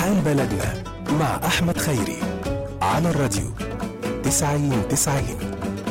حال بلدنا مع أحمد خيري على الراديو تسعين تسعين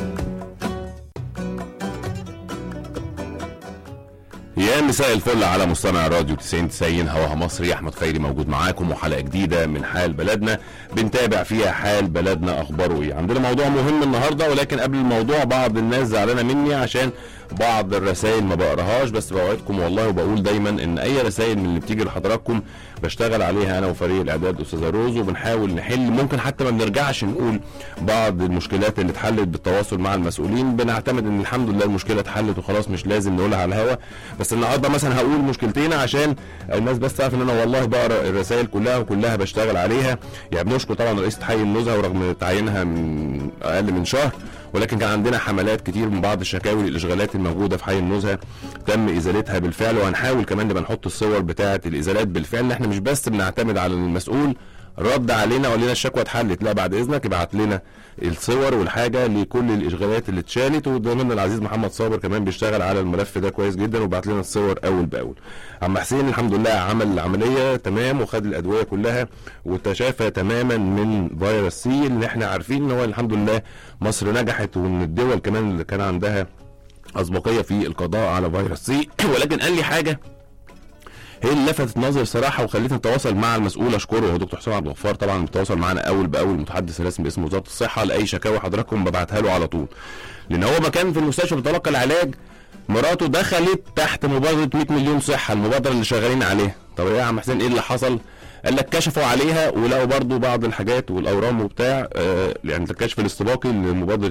يا مساء الفل على مستمع راديو 90 90 هواها مصري احمد خيري موجود معاكم وحلقه جديده من حال بلدنا بنتابع فيها حال بلدنا اخباره ايه عندنا موضوع مهم النهارده ولكن قبل الموضوع بعض الناس زعلانه مني عشان بعض الرسائل ما بقراهاش بس بوعدكم والله وبقول دايما ان اي رسائل من اللي بتيجي لحضراتكم بشتغل عليها انا وفريق الاعداد استاذه روز وبنحاول نحل ممكن حتى ما بنرجعش نقول بعض المشكلات اللي اتحلت بالتواصل مع المسؤولين بنعتمد ان الحمد لله المشكله اتحلت وخلاص مش لازم نقولها على الهوا بس النهارده مثلا هقول مشكلتين عشان الناس بس تعرف ان انا والله بقرا الرسائل كلها وكلها بشتغل عليها يعني بنشكر طبعا رئيس حي النزهه ورغم تعيينها من اقل من شهر ولكن كان عندنا حملات كتير من بعض الشكاوي الاشغالات الموجوده في حي النزهه تم ازالتها بالفعل وهنحاول كمان نبقى نحط الصور بتاعه الازالات بالفعل ان احنا مش بس بنعتمد على المسؤول رد علينا وقال لنا الشكوى اتحلت لا بعد اذنك ابعت لنا الصور والحاجه لكل الاشغالات اللي اتشالت وضمن العزيز محمد صابر كمان بيشتغل على الملف ده كويس جدا وبعت لنا الصور اول باول عم حسين الحمد لله عمل العمليه تمام وخد الادويه كلها وتشافى تماما من فيروس سي اللي احنا عارفين ان هو الحمد لله مصر نجحت وان الدول كمان اللي كان عندها اسبقيه في القضاء على فيروس سي ولكن قال لي حاجه هي اللي لفتت نظري صراحه وخلتني اتواصل مع المسؤول اشكره هو دكتور حسام عبد الغفار طبعا بيتواصل معانا اول باول المتحدث الرسمي باسم وزاره الصحه لاي شكاوى حضراتكم ببعتها له على طول لان هو مكان في المستشفى بيتلقى العلاج مراته دخلت تحت مبادره 100 مليون صحه المبادره اللي شغالين عليها طب يا عم حسين ايه اللي حصل قال لك كشفوا عليها ولقوا برضو بعض الحاجات والاورام وبتاع آه يعني الكشف الاستباقي لمبادره